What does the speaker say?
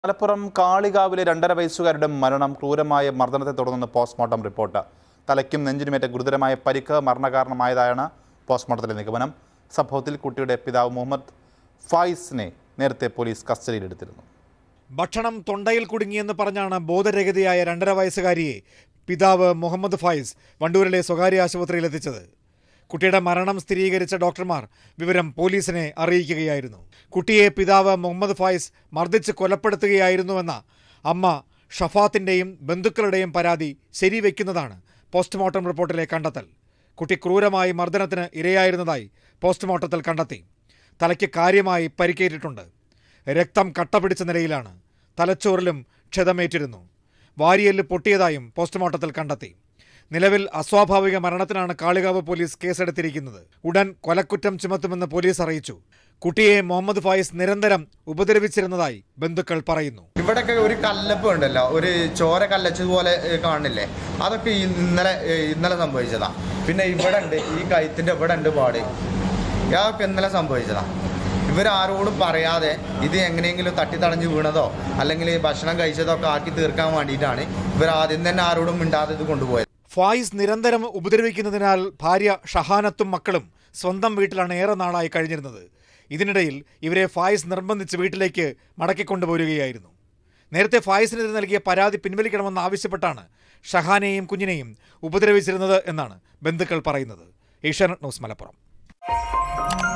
മലപ്പുറം കാളികാവിലെ രണ്ടര വയസ്സുകാരുടെ മരണം ക്രൂരമായ മർദ്ദനത്തെ തുടർന്ന് പോസ്റ്റ്മോർട്ടം റിപ്പോർട്ട് തലയ്ക്കും നെഞ്ചിനുമേറ്റ ഗുരുതരമായ പരിക്ക് മരണകാരണമായതായാണ് പോസ്റ്റ്മോർട്ടത്തിലെ നിഗമനം സംഭവത്തിൽ കുട്ടിയുടെ പിതാവ് മുഹമ്മദ് ഫായിസിനെ നേരത്തെ പോലീസ് കസ്റ്റഡിയിലെടുത്തിരുന്നു ഭക്ഷണം തൊണ്ടയിൽ കുടുങ്ങിയെന്ന് പറഞ്ഞാണ് ബോധരഹിതയായ രണ്ടര വയസ്സുകാരിയെ പിതാവ് മുഹമ്മദ് ഫായിസ് വണ്ടൂരിലെ സ്വകാര്യ ആശുപത്രിയിൽ എത്തിച്ചത് കുട്ടിയുടെ മരണം സ്ഥിരീകരിച്ച ഡോക്ടർമാർ വിവരം പോലീസിനെ അറിയിക്കുകയായിരുന്നു കുട്ടിയെ പിതാവ് മുഹമ്മദ് ഫായിസ് മർദ്ദിച്ച് കൊലപ്പെടുത്തുകയായിരുന്നുവെന്ന അമ്മ ഷഫാത്തിന്റെയും ബന്ധുക്കളുടെയും പരാതി ശരിവെക്കുന്നതാണ് പോസ്റ്റ്മോർട്ടം റിപ്പോർട്ടിലെ കണ്ടെത്തൽ കുട്ടി ക്രൂരമായി മർദ്ദനത്തിന് ഇരയായിരുന്നതായി പോസ്റ്റ്മോർട്ടത്തിൽ കണ്ടെത്തി തലയ്ക്ക് കാര്യമായി പരിക്കേറ്റിട്ടുണ്ട് രക്തം കട്ട പിടിച്ച നിലയിലാണ് തലച്ചോറിലും ക്ഷതമേറ്റിരുന്നു വാരിയെല്ല് പൊട്ടിയതായും പോസ്റ്റ്മോർട്ടത്തിൽ കണ്ടെത്തി നിലവിൽ അസ്വാഭാവിക മരണത്തിനാണ് കാളികാവ് പോലീസ് കേസെടുത്തിരിക്കുന്നത് ഉടൻ കൊലക്കുറ്റം ചുമത്തുമെന്ന് പോലീസ് അറിയിച്ചു കുട്ടിയെ മുഹമ്മദ് ഫായിസ് നിരന്തരം ഉപദ്രവിച്ചിരുന്നതായി ബന്ധുക്കൾ പറയുന്നു ഇവിടൊക്കെ ഒരു കല്ലപ്പ് ഉണ്ടല്ലോ ഒരു ചോര കല്ലച്ചതുപോലെ ഏഹ്, കാണില്ലേ അതൊക്കെ ഈ ഇന്നലെ ഏഹ്, ഇന്നലെ സംഭവിച്ചതാ പിന്നെ ഇവിടെ ഉണ്ട് ഈ കഴുത്തിന്റെ ഇവിടെ ഉണ്ട് പാട് അതൊക്കെ ഇന്നലെ സംഭവിച്ചതാ ഇവരാരോടും പറയാതെ ഇത് എങ്ങനെയെങ്കിലും തട്ടിത്തടഞ്ഞ് വീണതോ അല്ലെങ്കിൽ ഭക്ഷണം കഴിച്ചതോ ഒക്കെ ആക്കി തീർക്കാൻ വേണ്ടിയിട്ടാണ് ഇവർ ആദ്യം തന്നെ ആരോടും മിണ്ടാതെ ഇത് കൊണ്ടുപോയത് ഫായിസ് നിരന്തരം ഉപദ്രവിക്കുന്നതിനാൽ ഭാര്യ ഷഹാനത്തും മക്കളും സ്വന്തം വീട്ടിലാണ് ഏറെ നാളായി കഴിഞ്ഞിരുന്നത് ഇതിനിടയിൽ ഇവരെ ഫായിസ് നിർബന്ധിച്ച് വീട്ടിലേക്ക് മടക്കിക്കൊണ്ടുപോരുകയായിരുന്നു നേരത്തെ ഫായിസിനെതിരെ നൽകിയ പരാതി പിൻവലിക്കണമെന്ന് ആവശ്യപ്പെട്ടാണ് ഷഹാനെയും കുഞ്ഞിനെയും ഉപദ്രവിച്ചിരുന്നത് എന്നാണ് ബന്ധുക്കൾ പറയുന്നത് ഏഷ്യാനെറ്റ് ന്യൂസ് മലപ്പുറം